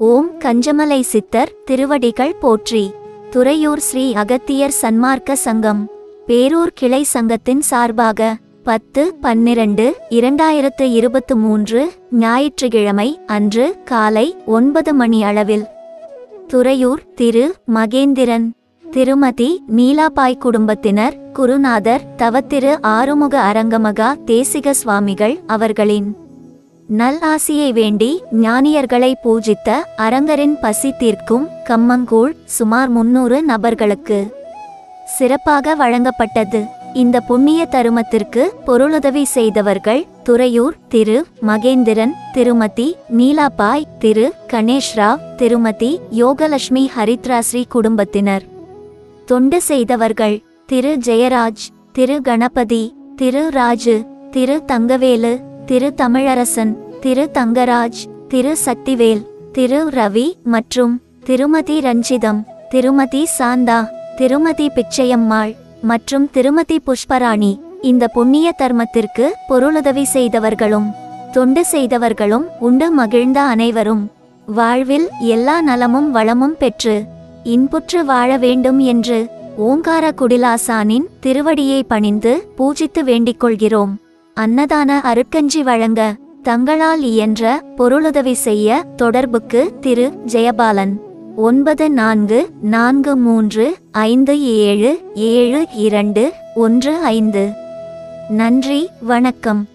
ஓம் கஞ்சமலை சித்தர் திருவடிகள் போற்றி துறையூர் ஸ்ரீ அகத்தியர் சன்மார்க்க சங்கம் பேரூர் கிளை சங்கத்தின் சார்பாக பத்து பன்னிரண்டு இரண்டாயிரத்து இருபத்து மூன்று ஞாயிற்றுக்கிழமை அன்று காலை ஒன்பது மணி அளவில் துறையூர் திரு மகேந்திரன் திருமதி நீலாபாய் குடும்பத்தினர் குருநாதர் தவத்திரு ஆறுமுக அரங்கமகா தேசிக சுவாமிகள் அவர்களின் நல் ஆசியை வேண்டி ஞானியர்களை பூஜித்த அரங்கரின் பசி தீர்க்கும் கம்மங்கூழ் சுமார் முன்னூறு நபர்களுக்கு சிறப்பாக வழங்கப்பட்டது இந்த புண்ணிய தருமத்திற்கு பொருளுதவி செய்தவர்கள் துறையூர் திரு மகேந்திரன் திருமதி நீலாபாய் திரு கணேஷ்ராவ் திருமதி யோகலட்சுமி ஹரித்ராஸ்ரீ குடும்பத்தினர் தொண்டு செய்தவர்கள் திரு ஜெயராஜ் திரு கணபதி திரு ராஜு திரு தங்கவேலு திரு தமிழரசன் திரு தங்கராஜ் திரு சக்திவேல் திரு ரவி மற்றும் திருமதி ரஞ்சிதம் திருமதி சாந்தா திருமதி பிச்சையம்மாள் மற்றும் திருமதி புஷ்பராணி இந்த புண்ணிய தர்மத்திற்கு பொருளுதவி செய்தவர்களும் தொண்டு செய்தவர்களும் உண்டு மகிழ்ந்த அனைவரும் வாழ்வில் எல்லா நலமும் வளமும் பெற்று இன்புற்று வாழ வேண்டும் என்று ஓங்கார குடிலாசானின் திருவடியை பணிந்து பூஜித்து வேண்டிக் கொள்கிறோம் அன்னதான அருட்கஞ்சி வழங்க தங்களால் இயன்ற பொருளுதவி செய்ய தொடர்புக்கு திரு ஜெயபாலன் ஒன்பது நான்கு நான்கு மூன்று ஐந்து ஏழு ஏழு இரண்டு ஒன்று ஐந்து நன்றி வணக்கம்